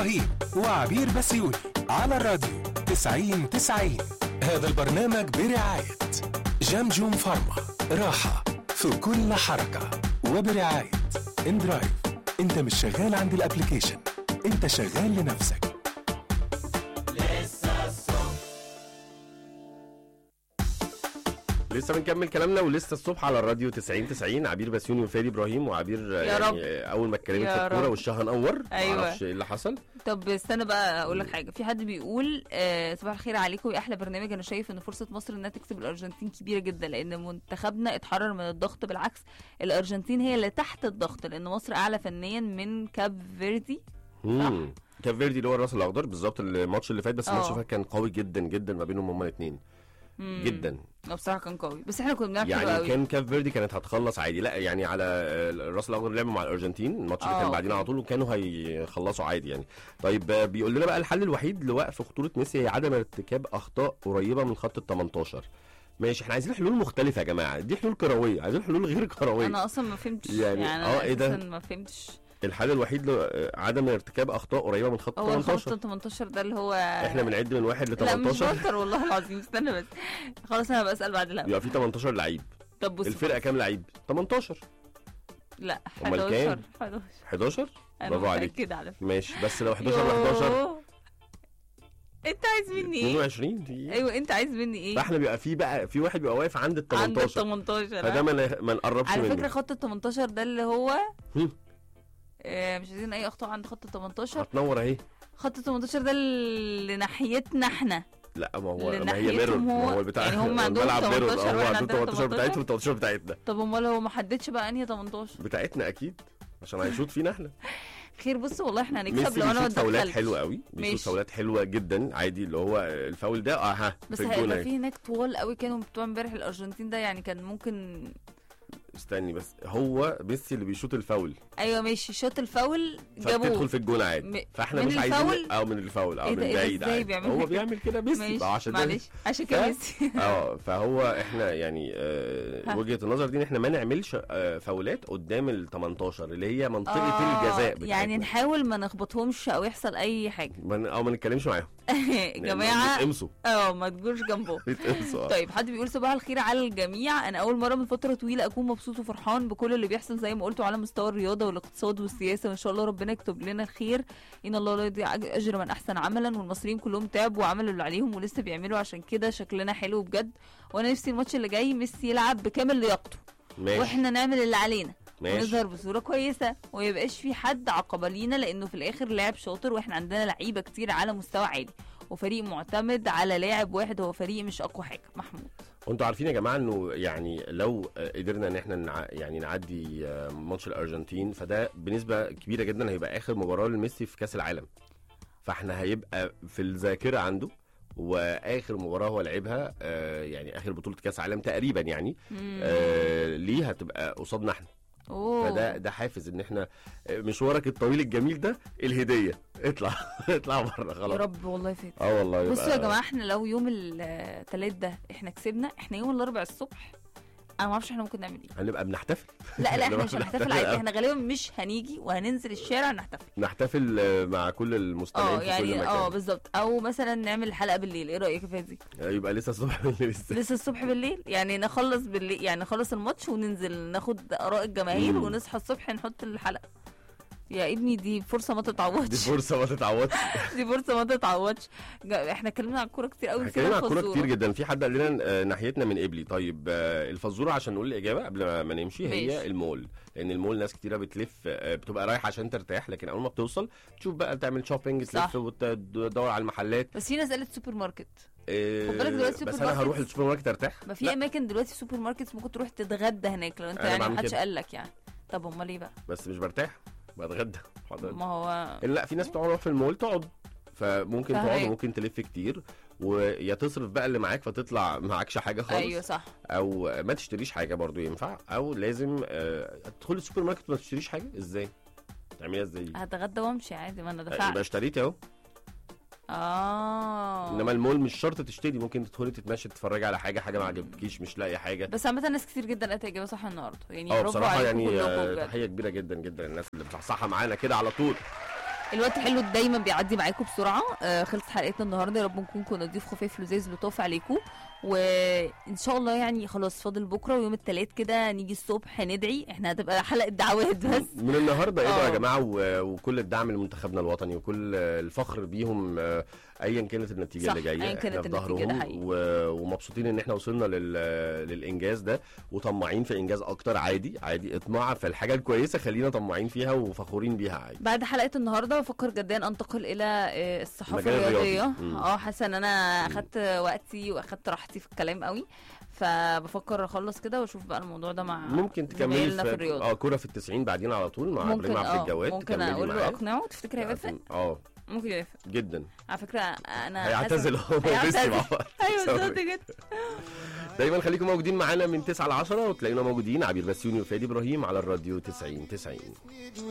إبراهيم وعبير بسيوني على الراديو 90 90 هذا البرنامج برعاية جمجم فارما راحة في كل حركة وبرعاية اندرايف انت مش شغال عند الابليكيشن انت شغال لنفسك لسه بنكمل كلامنا ولسه الصبح على الراديو 90 90 عبير بسيوني وفادي ابراهيم وعبير يا رب. اول ما اتكلمت يا في الكوره رب. وشها نور أيوة. معرفش ايه اللي حصل طب استنى بقى اقول لك حاجه في حد بيقول آه صباح الخير عليكم يا احلى برنامج انا شايف ان فرصه مصر انها تكسب الارجنتين كبيره جدا لان منتخبنا اتحرر من الضغط بالعكس الارجنتين هي اللي تحت الضغط لان مصر اعلى فنيا من كاب فيردي مم. كاب فيردي اللي هو الراس الاخضر بالظبط الماتش اللي فات بس الماتش اه. اللي فات كان قوي جدا جدا ما بينهم هما الاثنين مم. جدا لا بصراحه كان قوي بس احنا كنا بنلعب حلو يعني قوي كان كاب فيردي كانت هتخلص عادي لا يعني على الراس الاخضر لعبوا مع الارجنتين الماتش اللي اه، كان بعدين اوكي. على طول وكانوا هيخلصوا عادي يعني طيب آه، بيقول لنا بقى الحل الوحيد لوقف خطوره ميسي هي عدم ارتكاب اخطاء قريبه من خط ال 18 ماشي احنا عايزين حلول مختلفه يا جماعه دي حلول كرويه عايزين حلول غير كرويه انا اصلا ما فهمتش يعني- يعني, اه، انا ايه ده؟ اساسا ما فهمتش الحل الوحيد لعدم ارتكاب اخطاء قريبه من خط هو الخط 18 18 ده اللي هو احنا بنعد من واحد ل لا مش 18 بطل والله العظيم استنى بس خلاص انا بسال بعد الهوا يبقى في 18 لعيب طب بص الفرقه كام لعيب 18 لا أمال 11 كام؟ 11 11 انا برافو عليك متاكده على فكره ماشي بس لو 11 ل 11 يوه. انت عايز مني ايه 22 دي ايوه انت عايز مني ايه فاحنا بيبقى في بقى في واحد بيبقى واقف عند ال عند ال 18 18 فده آه. ما ن- ما نقربش على منه فكره خط ال 18 ده اللي هو هم. آه مش عايزين اي اخطاء عند خط ال 18 هتنور اهي خط ال 18 ده اللي ناحيتنا احنا لا ما هو اللي ما هي ميرور ناحيتهم ما هو- هو البتاع يعني هم عندهم الملعب ميرور 18 هو وإحنا عندهم عندنا 18 بتاعتهم 18 و 18 بتاعتنا طب امال هو ما حددش بقى انهي 18 بتاعتنا اكيد عشان هيشوط فينا احنا خير بص والله احنا هنكسب ميسي لو انا ما بيشوط فاولات اتدخلتش حلوه قوي بيشوط ماشي. فاولات حلوه جدا عادي اللي هو الفاول ده اه ها بس في الجون هيبقى أهي. في هناك طوال قوي كانوا بتوع امبارح الارجنتين ده يعني كان ممكن استني بس هو ميسي اللي بيشوط الفاول ايوه ماشي شوط الفاول فتدخل جابوه في الجون عادي م- فاحنا من مش عايزين الفاول؟ او من الفاول او إيه من ده- إيه ده بعيد إزاي عادي بيعمل هو كده؟ بيعمل كده ميسي ماشي بقى عشان ده- معلش عشان كده ف- ميسي اه فهو احنا يعني آه ها. وجهه النظر دي ان احنا ما نعملش آه فاولات قدام ال 18 اللي هي منطقه آه، الجزاء بتاعتنا يعني نحاول ما نخبطهمش او يحصل اي حاجه ما ن- او ما نتكلمش معاهم يا جماعه بيتقمصوا اه ما تجوش جنبهم بيتقمصوا آه. طيب حد بيقول صباح الخير على الجميع انا اول مره من فتره طويله اكون مبسوط وفرحان بكل اللي بيحصل زي ما قلتوا على مستوى الرياضه والاقتصاد والسياسه وان شاء الله ربنا يكتب لنا الخير ان الله لا يضيع أج- اجر من احسن عملا والمصريين كلهم تعبوا وعملوا اللي عليهم ولسه بيعملوا عشان كده شكلنا حلو بجد وانا نفسي الماتش اللي جاي ميسي يلعب بكامل لياقته ماشي واحنا نعمل اللي علينا ماشي ونظهر بصوره كويسه وميبقاش في حد عقبه لينا لانه في الاخر لاعب شاطر واحنا عندنا لعيبه كتير على مستوى عالي وفريق معتمد على لاعب واحد هو فريق مش اقوى حاجه محمود وانتوا عارفين يا جماعه انه يعني لو آه، قدرنا ان احنا نع... يعني نعدي آه، ماتش الارجنتين فده بنسبه كبيره جدا هيبقى اخر مباراه لميسي في كاس العالم فاحنا هيبقى في الذاكره عنده واخر مباراه هو لعبها آه يعني اخر بطوله كاس عالم تقريبا يعني آه ليه هتبقى قصادنا احنا اوه فده ده حافز ان احنا آه، مشوارك الطويل الجميل ده الهديه اطلع اطلع بره يا خلاص رب والله فات اه والله بصوا يبقى- يا جماعه احنا لو يوم الثلاث ده احنا كسبنا احنا يوم الاربع الصبح انا ما اعرفش احنا ممكن نعمل ايه هنبقى بنحتفل لا لا احنا نبقى مش هنحتفل بنحتفل عادي أوي. احنا غالبا مش هنيجي وهننزل الشارع نحتفل نحتفل آه، مع كل المستمعين اه في كل يعني مكان اه بالظبط او مثلا نعمل حلقه بالليل ايه رايك يا فادي يبقى لسه الصبح لسه لسه الصبح بالليل يعني نخلص بالليل يعني نخلص الماتش وننزل ناخد اراء الجماهير مم. ونصحى الصبح نحط الحلقه يا ابني دي فرصه ما دي تتعوضش فرصه ما تتعوضش دي فرصه ما تتعوضش جا- احنا اتكلمنا عن الكوره كتير قوي احنا نسينا اتكلمنا عن الكوره الفزورة. كتير جدا في حد قال لنا آه، ناحيتنا من قبلي طيب آه، الفزوره عشان نقول الاجابه قبل ما- ما نمشي هي ماشي. المول لان المول ناس كتيره بتلف آه، بتبقى رايحه عشان ترتاح لكن اول ما بتوصل تشوف بقى تعمل شوبينج صح. تلف وتدور على المحلات بس في ناس قالت سوبر ماركت آه، خد بالك دلوقتي بس سوبر انا هروح ماركت. السوبر ماركت ارتاح ما في لا، اماكن دلوقتي سوبر ماركتس ممكن تروح تتغدى هناك لو انت أنا يعني بعمل محدش كده. قال لك يعني طب امال ايه بقى بس مش برتاح بتغدى ما هو لا في ناس بتقعد في المول تقعد فممكن فهمك. تقعد وممكن تلف كتير ويا تصرف بقى اللي معاك فتطلع معكش حاجه خالص ايوه صح او ما تشتريش حاجه برضو ينفع او لازم آه، تدخل السوبر ماركت ما تشتريش حاجه ازاي تعمليها ازاي هتغدى وامشي عادي ما انا يبقى دفعت اشتريت اهو اه انما المول مش شرط تشتري ممكن تدخلي تتمشي تتفرجي على حاجه حاجه ما عجبكيش مش لاقي حاجه بس عامة ناس كتير جدا قالت اجابه صح النهارده يعني اه برافو بصراحه عليكم يعني كلكم آه، بجد. تحيه كبيره جدا جدا للناس اللي بتصحصحها معانا كده على طول الوقت الحلو دايما بيعدي معاكم بسرعه آه خلصت حلقتنا النهارده يا رب نكون كنا ضيف خفيف لذيذ لطاف عليكم وان شاء الله يعني خلاص فاضل بكره ويوم الثلاث كده نيجي الصبح ندعي احنا هتبقى حلقه دعوات بس من النهارده ادعوا يا آه. جماعه و- وكل الدعم لمنتخبنا الوطني وكل الفخر بيهم آه، ايا كانت النتيجه صح، اللي جايه أيا كانت احنا في النتيجة، ده ظهرهم حقيقي. و- ومبسوطين ان احنا وصلنا لل... للانجاز ده وطماعين في انجاز اكتر عادي عادي اطماع في الحاجه الكويسه خلينا طماعين فيها وفخورين بيها عادي بعد حلقه النهارده بفكر جدا انتقل الى آه، الصحافه المجال الرياضي. الرياضيه مم. اه حاسه ان انا اخدت وقتي واخدت راحتي في الكلام قوي فبفكر اخلص كده واشوف بقى الموضوع ده مع ممكن تكملي زمايلنا في في الرياضه اه كوره في التسعين بعدين على طول مع ممكن ابراهيم عبد اه الجواد ممكن تكملي اقول له معاه. اقنعه تفتكر هيوافق اه ممكن يوافق جدا على فكره انا هيعتزل حاسة- هو وميسي هيعتزل. مع بعض ايوه سوا. بالظبط كده دايما خليكم موجودين معانا من 9 ل 10 وتلاقينا موجودين عبير بسيوني وفادي ابراهيم على الراديو 90 90